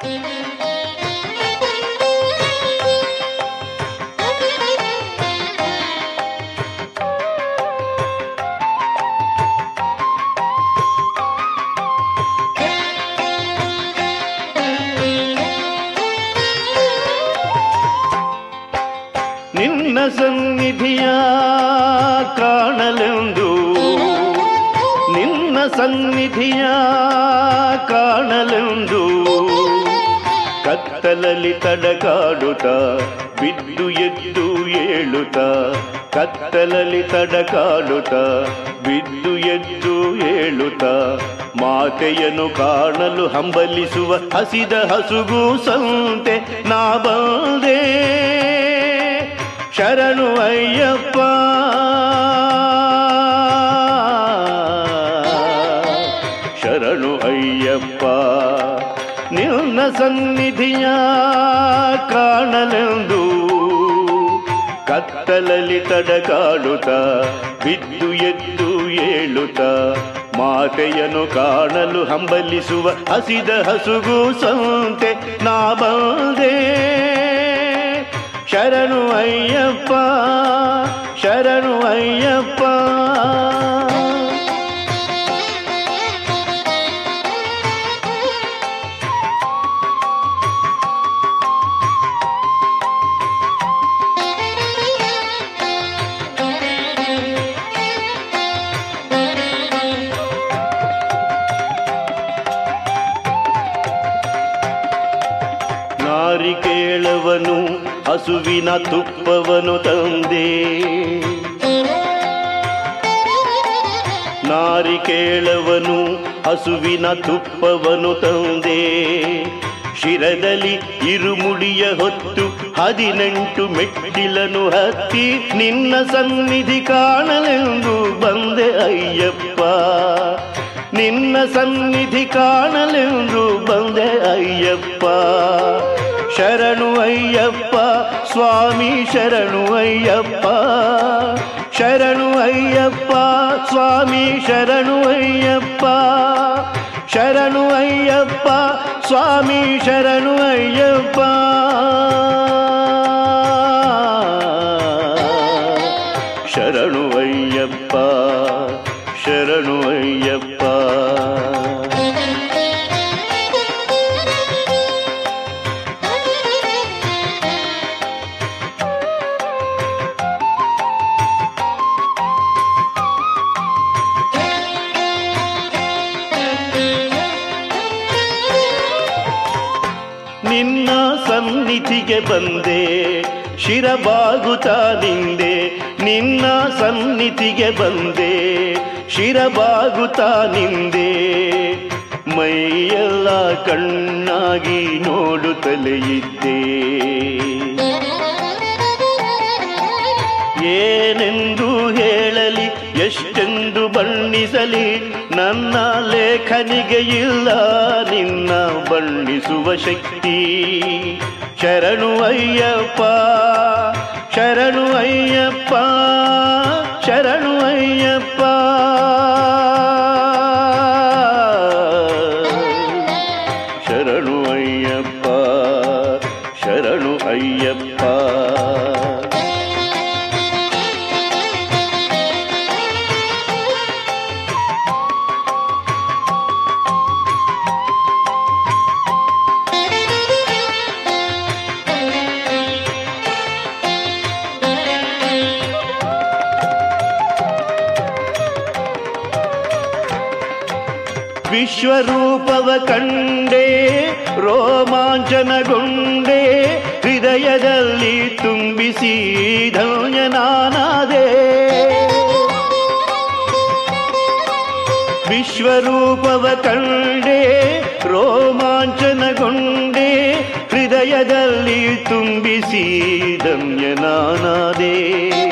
ನಿನ್ನ ಸನ್ನಿಧಿಯ ಕಾಣಲೆಂದು ನಿನ್ನ ಸನ್ನಿಧಿಯ ಕಾಣಲೆಂದು ಕತ್ತಲಲ್ಲಿ ತಡಕಾಡುತ್ತ ಬಿದ್ದು ಎದ್ದು ಏಳುತ್ತ ಕತ್ತಲಲ್ಲಿ ತಡಕಾಡುತ್ತ ಬಿದ್ದು ಎದ್ದು ಏಳುತ್ತ ಮಾತೆಯನ್ನು ಕಾಣಲು ಹಂಬಲಿಸುವ ಹಸಿದ ಹಸುಗು ಸಂತೆ ನಾ ಬಂದೆ ಶರಣು ಅಯ್ಯಪ್ಪ ಶರಣು ಅಯ್ಯಪ್ಪ ನಿನ್ನ ಸನ್ನಿಧಿಯ ಕಾಣಲೆಂದು ಕತ್ತಲಲ್ಲಿ ತಡಕಾಡುತ್ತ ಬಿದ್ದು ಎದ್ದು ಏಳುತ್ತ ಮಾತೆಯನ್ನು ಕಾಣಲು ಹಂಬಲಿಸುವ ಹಸಿದ ಹಸುಗು ಸಂತೆ ನಾ ಬಂದೆ ಶರಣು ಅಯ್ಯಪ್ಪ ಶರಣು ಅಯ್ಯಪ್ಪ ನಾರಿಕೇಳವನು ಹಸುವಿನ ತುಪ್ಪವನು ತಂದೆ ನಾರಿಕೇಳವನು ಹಸುವಿನ ತುಪ್ಪವನು ತಂದೆ ಶಿರದಲ್ಲಿ ಇರುಮುಡಿಯ ಹೊತ್ತು ಹದಿನೆಂಟು ಮೆಟ್ಟಿಲನು ಹತ್ತಿ ನಿನ್ನ ಸನ್ನಿಧಿ ಕಾಣಲೆಂದು ಬಂದೆ ಅಯ್ಯಪ್ಪ ನಿನ್ನ ಸನ್ನಿಧಿ ಕಾಣಲೆಂದು ಬಂದೆ ಅಯ್ಯಪ್ಪ ಶರಣು ಅಯ್ಯಪ್ಪ ಸ್ವಾಮಿ ಶರಣು ಅಯ್ಯಪ್ಪ ಶರಣು ಅಯ್ಯಪ್ಪ ಸ್ವಾಮಿ ಶರಣು ಅಯ್ಯಪ್ಪ ಶರಣು ಅಯ್ಯಪ್ಪ ಸ್ವಾಮಿ ಶರಣು ಅಯ್ಯಪ್ಪ ಶರಣು ಅಯ್ಯಪ್ಪ ಶರಣು ಅಯ್ಯಪ್ಪ ನಿನ್ನ ಸನ್ನಿಧಿಗೆ ಬಂದೆ ಶಿರಬಾಗುತ್ತಾ ನಿಂದೆ ನಿನ್ನ ಸನ್ನಿಧಿಗೆ ಬಂದೆ ಶಿರಬಾಗುತ್ತಾ ನಿಂದೆ ಮೈಯೆಲ್ಲ ಕಣ್ಣಾಗಿ ನೋಡುತ್ತಲೇ ಇದ್ದೆ ಏನೆಂದು ಹೇಳಲಿ ಎಷ್ಟೆಂದು ಬಣ್ಣಿಸಲಿ ನನ್ನ ಲೇಖನಿಗೆ ಇಲ್ಲ ನಿನ್ನ ಬಣ್ಣಿಸುವ ಶಕ್ತಿ ಶರಣು ಅಯ್ಯಪ್ಪ ಶರಣು ಅಯ್ಯಪ್ಪ ಶರಣು ಅಯ್ಯಪ್ಪ ಶರಣು ಅಯ್ಯಪ್ಪ ಶರಣು ಅಯ್ಯಪ್ಪ ವಿಶ್ವರೂಪವ ಕಂಡೆ ರೋಮಾಂಚನಗೊಂಡೆ ಹೃದಯದಲ್ಲಿ ತುಂಬಿಸಿ ಧನ್ಯನಾನಾದೆ ವಿಶ್ವರೂಪವ ಕಂಡೆ ರೋಮಾಂಚನಗೊಂಡೆ ಹೃದಯದಲ್ಲಿ ತುಂಬಿಸಿ ಧನ್ಯನಾನಾದೆ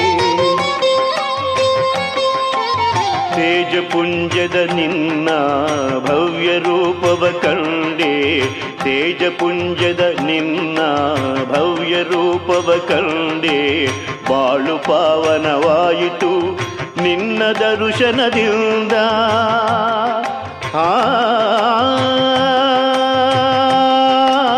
ತೇಜಪುಂಜದ ನಿನ್ನ ಭವ್ಯ ರೂಪವ ಕಂಡೆ ತೇಜಪುಂಜದ ನಿನ್ನ ಭವ್ಯ ರೂಪವ ಕಂಡೆ ಬಾಳು ಪಾವನವಾಯಿತು ನಿನ್ನ ದರ್ಶನದಿಂದ ಆ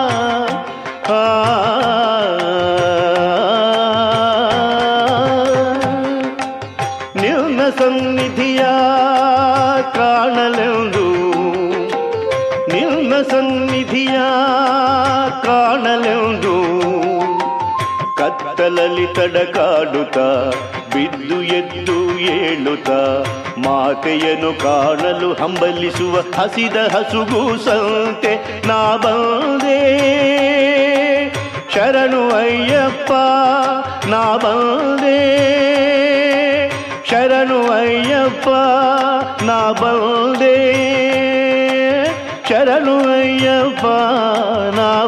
ಸನ್ನಿಧಿಯ ಕಾಣಲೆಂದು ಕತ್ತಲಲ್ಲಿ ತಡಕಾಡುತ್ತ ಬಿದ್ದು ಎದ್ದು ಏಳುತ್ತ ಮಾತೆಯನ್ನು ಕಾಣಲು ಹಂಬಲಿಸುವ ಹಸಿದ ಹಸುಗೂಸಂತೆ ನಾ ಬಂದೆ ಶರಣು ಅಯ್ಯಪ್ಪ ನಾ ಬಂದೆ ಶರಣು ಅಯ್ಯಪ್ಪ ನಾ ಬಂದೆ ಶರಣು ಅಯ್ಯಪ್ಪ ನಾ